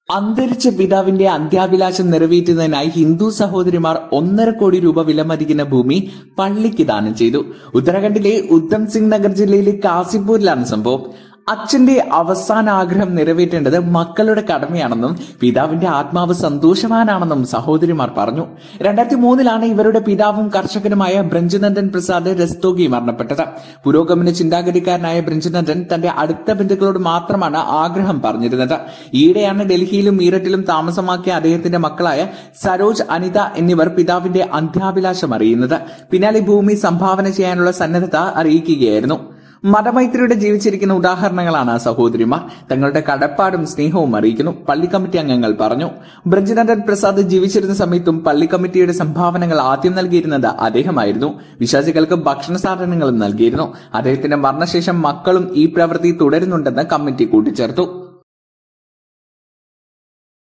അന്തരിച്ച പിതാവിന്റെ അന്ത്യാഭിലാഷം നിറവേറ്റുന്നതിനായി ഹിന്ദു സഹോദരിമാർ ഒന്നര കോടി രൂപ വിലമതിക്കുന്ന ഭൂമി പള്ളിക്ക് ദാനം ചെയ്തു ഉത്തരാഖണ്ഡിലെ ഉദ്ധം സിംഗ് നഗർ ജില്ലയിലെ കാസിപ്പൂരിലാണ് സംഭവം അച്ഛന്റെ അവസാന ആഗ്രഹം നിറവേറ്റേണ്ടത് മക്കളുടെ കടമയാണെന്നും പിതാവിന്റെ ആത്മാവ് സന്തോഷവാനാണെന്നും സഹോദരിമാർ പറഞ്ഞു രണ്ടായിരത്തി മൂന്നിലാണ് ഇവരുടെ പിതാവും കർഷകനുമായ ബ്രഞ്ജനന്ദൻ പ്രസാദ് രസ്തോഗി മരണപ്പെട്ടത് പുരോഗമന ചിന്താഗതിക്കാരനായ ബ്രഞ്ജനന്ദൻ തന്റെ അടുത്ത ബന്ധുക്കളോട് മാത്രമാണ് ആഗ്രഹം പറഞ്ഞിരുന്നത് ഈയിടെയാണ് ഡൽഹിയിലും മീററ്റിലും താമസമാക്കിയ അദ്ദേഹത്തിന്റെ മക്കളായ സരോജ് അനിത എന്നിവർ പിതാവിന്റെ അന്ത്യാഭിലാഷം അറിയുന്നത് പിന്നാലെ ഭൂമി സംഭാവന ചെയ്യാനുള്ള സന്നദ്ധത അറിയിക്കുകയായിരുന്നു മതമൈത്രിയുടെ ജീവിച്ചിരിക്കുന്ന ഉദാഹരണങ്ങളാണ് സഹോദരിമാർ തങ്ങളുടെ കടപ്പാടും സ്നേഹവും അറിയിക്കുന്നു പള്ളി കമ്മിറ്റി അംഗങ്ങൾ പറഞ്ഞു ബ്രജനന്ദൻ പ്രസാദ് ജീവിച്ചിരുന്ന സമയത്തും പള്ളി കമ്മിറ്റിയുടെ സംഭാവനകൾ ആദ്യം നൽകിയിരുന്നത് അദ്ദേഹമായിരുന്നു വിശ്വാസികൾക്ക് ഭക്ഷണ സാധനങ്ങളും നൽകിയിരുന്നു അദ്ദേഹത്തിന്റെ മരണശേഷം മക്കളും ഈ പ്രവൃത്തി തുടരുന്നുണ്ടെന്ന് കമ്മിറ്റി കൂട്ടിച്ചേർത്തു